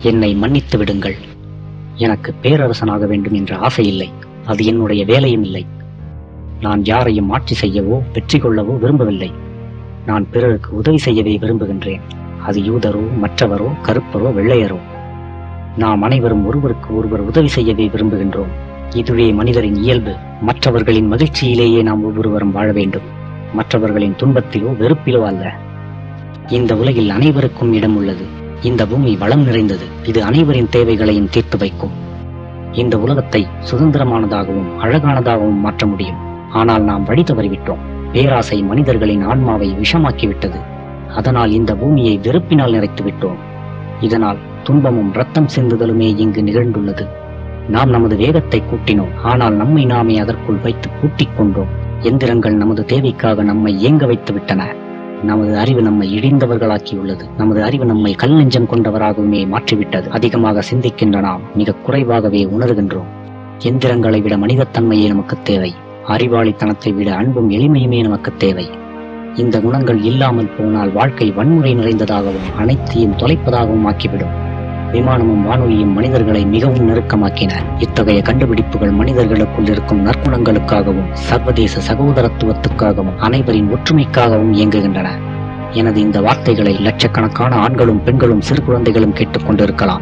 என்னை மன்னித்து விடுங்கள் எனக்கு பேரரசனாக வேண்டும் என்ற ஆசை இல்லை அது என்னுடைய வேலையும் இல்லை நான் யாரையும் ஆட்சி செய்யவோ வெற்றி கொள்ளவோ விரும்பவில்லை நான் பிறருக்கு உதவி செய்யவே விரும்புகின்றேன் அது யூதரோ மற்றவரோ கருப்பரோ வெள்ளையரோ நாம் அனைவரும் ஒருவருக்கு ஒருவர் உதவி செய்யவே விரும்புகின்றோம் இதுவே மனிதரின் இயல்பு மற்றவர்களின் மகிழ்ச்சியிலேயே நாம் ஒவ்வொருவரும் வாழ வேண்டும் மற்றவர்களின் துன்பத்திலோ வெறுப்பிலோ அல்ல இந்த உலகில் அனைவருக்கும் இடம் உள்ளது இந்த பூமி வளம் நிறைந்தது இது அனைவரின் தேவைகளையும் தீர்த்து வைக்கும் இந்த உலகத்தை சுதந்திரமானதாகவும் அழகானதாகவும் மாற்ற முடியும் ஆனால் நாம் வழி தவறிவிட்டோம் பேராசை மனிதர்களின் ஆன்மாவை விஷமாக்கிவிட்டது அதனால் இந்த பூமியை வெறுப்பினால் நிறைத்து விட்டோம் இதனால் துன்பமும் ரத்தம் சிந்துதலுமே இங்கு நிகழ்ந்துள்ளது நாம் நமது வேகத்தை கூட்டினோம் ஆனால் நம்மை நாமே அதற்குள் வைத்து பூட்டிக் கொண்டோம் எந்திரங்கள் நமது தேவைக்காக நம்மை இயங்க வைத்து விட்டன நமது அறிவு நம்மை இழிந்தவர்களாக்கியுள்ளது நமது அறிவு நம்மை கல் நெஞ்சம் கொண்டவராகவுமே மாற்றிவிட்டது அதிகமாக சிந்திக்கின்ற நாம் மிக குறைவாகவே உணர்கின்றோம் எந்திரங்களை விட மனிதத்தன்மையே நமக்கு தேவை அறிவாளித்தனத்தை விட அன்பும் எளிமையுமே நமக்கு தேவை இந்த குணங்கள் இல்லாமல் போனால் வாழ்க்கை வன்முறை நிறைந்ததாகவும் அனைத்தையும் தொலைப்பதாகவும் ஆக்கிவிடும் விமானமும் வானொலியும் மனிதர்களை மிகவும் நெருக்கமாக்கின இத்தகைய கண்டுபிடிப்புகள் மனிதர்களுக்குள் இருக்கும் நற்குணங்களுக்காகவும் சர்வதேச சகோதரத்துவத்துக்காகவும் அனைவரின் ஒற்றுமைக்காகவும் இயங்குகின்றன எனது இந்த வார்த்தைகளை லட்சக்கணக்கான ஆண்களும் பெண்களும் சிறு குழந்தைகளும் கேட்டுக்கொண்டிருக்கலாம்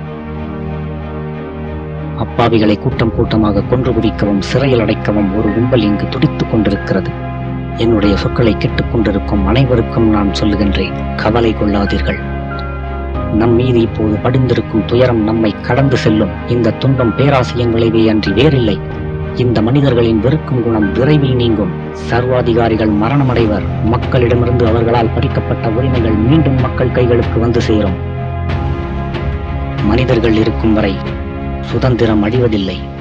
அப்பாவிகளை கூட்டம் கூட்டமாக கொன்று குவிக்கவும் சிறையில் அடைக்கவும் ஒரு கும்பல் இங்கு துடித்துக் கொண்டிருக்கிறது என்னுடைய சொற்களை கேட்டுக்கொண்டிருக்கும் அனைவருக்கும் நான் சொல்லுகின்றேன் கவலை கொள்ளாதீர்கள் நம் மீது இப்போது படிந்திருக்கும் துயரம் நம்மை கடந்து செல்லும் இந்த துன்பம் பேராசையின் விளைவே அன்றி வேறில்லை இந்த மனிதர்களின் வெறுக்கும் குணம் விரைவில் நீங்கும் சர்வாதிகாரிகள் மரணமடைவர் மக்களிடமிருந்து அவர்களால் பறிக்கப்பட்ட உரிமைகள் மீண்டும் மக்கள் கைகளுக்கு வந்து சேரும் மனிதர்கள் இருக்கும் வரை சுதந்திரம் அழிவதில்லை